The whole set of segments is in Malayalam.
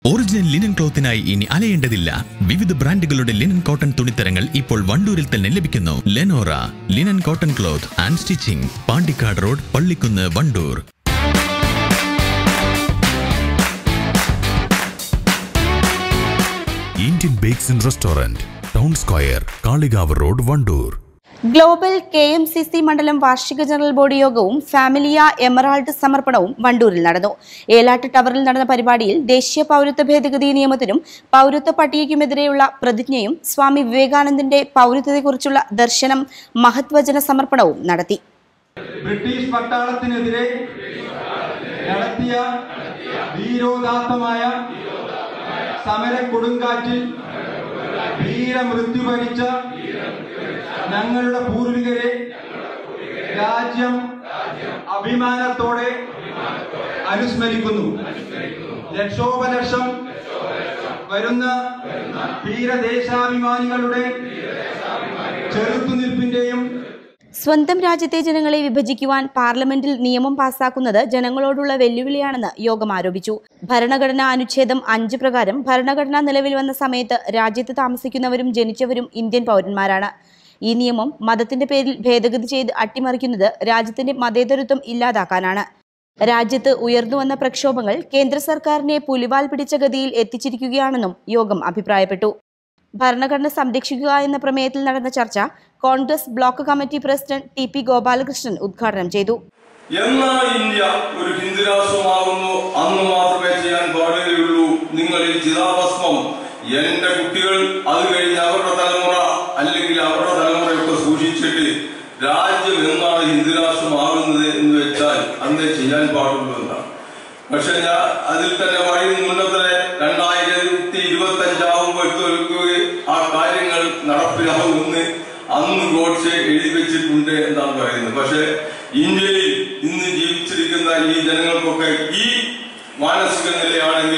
ഒറിജിനൽ ലിനൻ ക്ലോത്തിനായി ഇനി അലയേണ്ടതില്ല വിവിധ ബ്രാൻഡുകളുടെ ലിനൻ കോട്ടൺ തുണിത്തരങ്ങൾ ഇപ്പോൾ വണ്ടൂരിൽ തന്നെ ലഭിക്കുന്നു Lenora linen cotton cloth and stitching Pandikkad road Pallikkunnu Wandoor Indian bakes and restaurant town square Kalikavu road Wandoor global K M C C മണ്ഡലം വാർഷിക ജനറൽ ബോഡി യോഗവും ഫാമിലിയ എമറാൾഡ് സമർപ്പണവും വണ്ടൂരിൽ നടന്നു ഏലാട്ട് ടവറിൽ നടന്ന പരിപാടിയിൽ ദേശീയ പൗരത്വ ഭേദഗതി നിയമത്തിനും പൗരത്വ പട്ടികയ്ക്കുമെതിരെയുള്ള പ്രതിജ്ഞയും സ്വാമി വിവേകാനന്ദന്റെ പൗരത്വത്തെക്കുറിച്ചുള്ള ദർശനം മഹത്വചന സമർപ്പണവും നടത്തി ബ്രിട്ടീഷ് പട്ടാളത്തിനെതിരെ നടത്തിയ ധീരോദാത്തമായ സമര കൊടുങ്കാറ്റിൽ വീരമൃത്യു വരിച്ച ഞങ്ങളുടെ പൂർവികരെ രാജ്യം അഭിമാനത്തോടെ അനുസ്മരിക്കുന്നു ലക്ഷോപലക്ഷം വരുന്ന ധീരദേശാഭിമാനികളുടെ ചെറുത്തുനിൽപ്പിന്റെയും സ്വന്തം രാജ്യത്തെ ജനങ്ങളെ വിഭജിക്കുവാൻ പാർലമെന്റിൽ നിയമം പാസാക്കുന്നത് ജനങ്ങളോടുള്ള വെല്ലുവിളിയാണെന്ന് യോഗം ആരോപിച്ചു ഭരണഘടനാ അനുച്ഛേദം അഞ്ച് പ്രകാരം ഭരണഘടന നിലവിൽ വന്ന സമയത്ത് രാജ്യത്ത് താമസിക്കുന്നവരും ജനിച്ചവരും ഇന്ത്യൻ പൗരന്മാരാണ് ഈ നിയമം മതത്തിന്റെ പേരിൽ ഭേദഗതി ചെയ്ത് അട്ടിമറിക്കുന്നത് രാജ്യത്തിന്റെ മതേതരത്വം ഇല്ലാതാക്കാനാണ് രാജ്യത്ത് ഉയർന്നു വന്ന പ്രക്ഷോഭങ്ങൾ കേന്ദ്ര സർക്കാരിനെ പുലിവാൽ പിടിച്ച ഗതിയിൽ എത്തിച്ചിരിക്കുകയാണെന്നും യോഗം അഭിപ്രായപ്പെട്ടു ഭരണഘടന സംരക്ഷിക്കുക എന്ന പ്രമേയത്തിൽ നടന്ന ചർച്ച Congress block committee president T P Gopalakrishnan ഉദ്ഘാടനം ചെയ്തു എന്നാ ഇന്ത്യ ഒരു ഹിന്ദുരാഷ്ട്രമാകുന്നു അന്ന് മാത്രമേ ചെയ്യാൻ പാടുകയുള്ളൂ നിങ്ങൾ ഈ ചിതാഭസ്മം എന്റെ കുട്ടികൾ അത് കഴിഞ്ഞ് അവരുടെ തലമുറ അല്ലെങ്കിൽ അവരുടെ തലമുറയൊക്കെ സൂക്ഷിച്ചിട്ട് രാജ്യം എന്നാണ് ഹിന്ദുരാഷ്ട്രമാകുന്നത് എന്ന് വെച്ചാൽ അന്നേ ചെയ്യാൻ പാടുള്ളൂ എന്നാണ് പക്ഷെ ഞാൻ അതിൽ തന്നെ പറയുന്നുണ്ടത്ര രണ്ടായിരത്തി ഇരുപത്തി അഞ്ചാവുമ്പോഴത്തേക്ക് ആ കാര്യങ്ങൾ നടപ്പിലാവുമെന്ന് അന്ന് ഗോഡ്സെ എഴുതി വെച്ചിട്ടുണ്ട് എന്നാണ് പറയുന്നത് പക്ഷെ ഇന്ത്യയിൽ ഇന്ന് ജീവിച്ചിരിക്കുന്ന ഈ ജനങ്ങൾക്കൊക്കെ ഈ മാനസിക നിലയാണെങ്കിൽ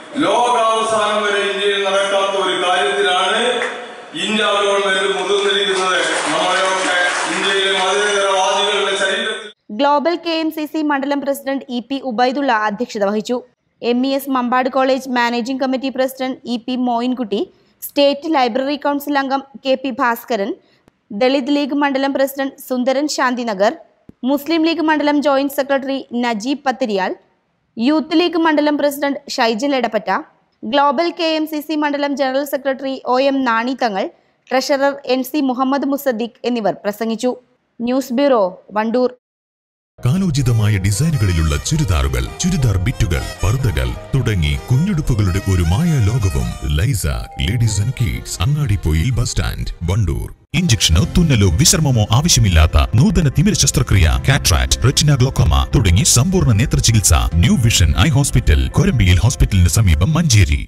ലോകാവസാനം വരെ ഇന്ത്യയിൽ നടക്കാത്ത ഒരു കാര്യത്തിലാണ് ഇന്ത്യ ഗവൺമെന്റ് മുതിർന്നിരിക്കുന്നത് നമ്മളെയൊക്കെ ഇന്ത്യയിലെ മതേതരവാദികളുടെ ശരീരത്തിൽ global K M C C മണ്ഡലം പ്രസിഡന്റ് ഇ പി ഉബൈദുള്ള അധ്യക്ഷത വഹിച്ചു M E S Mampad college managing committee president E P Moinkutty state library council അംഗം കെ പി ഭാസ്കരൻ ദളിത് ലീഗ് മണ്ഡലം president Sundaran Shanthinagar Muslim league മണ്ഡലം joint secretary Najeeb Pathiriyal youth league മണ്ഡലം president Shaijal Edappatta global K M C C മണ്ഡലം general secretary O M Nani Thangal treasurer N C Muhammad Musaddiq എന്നിവർ പ്രസംഗിച്ചു ന്യൂസ് ബ്യൂറോ വണ്ടൂർ കാലോചിതമായ ഡിസൈനുകളിലുള്ള ചുരിദാറുകൾ ചുരിദാർ ബിറ്റുകൾ പർദ്ദകൾ തുടങ്ങി കുഞ്ഞുടുപ്പുകളുടെ ഒരു മായ ലോകവും Laisa ladies and kids Angadippoyil bus stand Wandoor ഇഞ്ചക്ഷനോ തുന്നലോ വിശ്രമമോ ആവശ്യമില്ലാത്ത നൂതന തിമിര ശസ്ത്രക്രിയ കാട്രാക്ട് റെറ്റിന ഗ്ലോക്കോമ തുടങ്ങി സമ്പൂർണ്ണ നേത്ര ചികിത്സ ന്യൂ വിഷൻ ഐ ഹോസ്പിറ്റൽ കൊരമ്പിയിൽ ഹോസ്പിറ്റലിന് സമീപം മഞ്ചേരി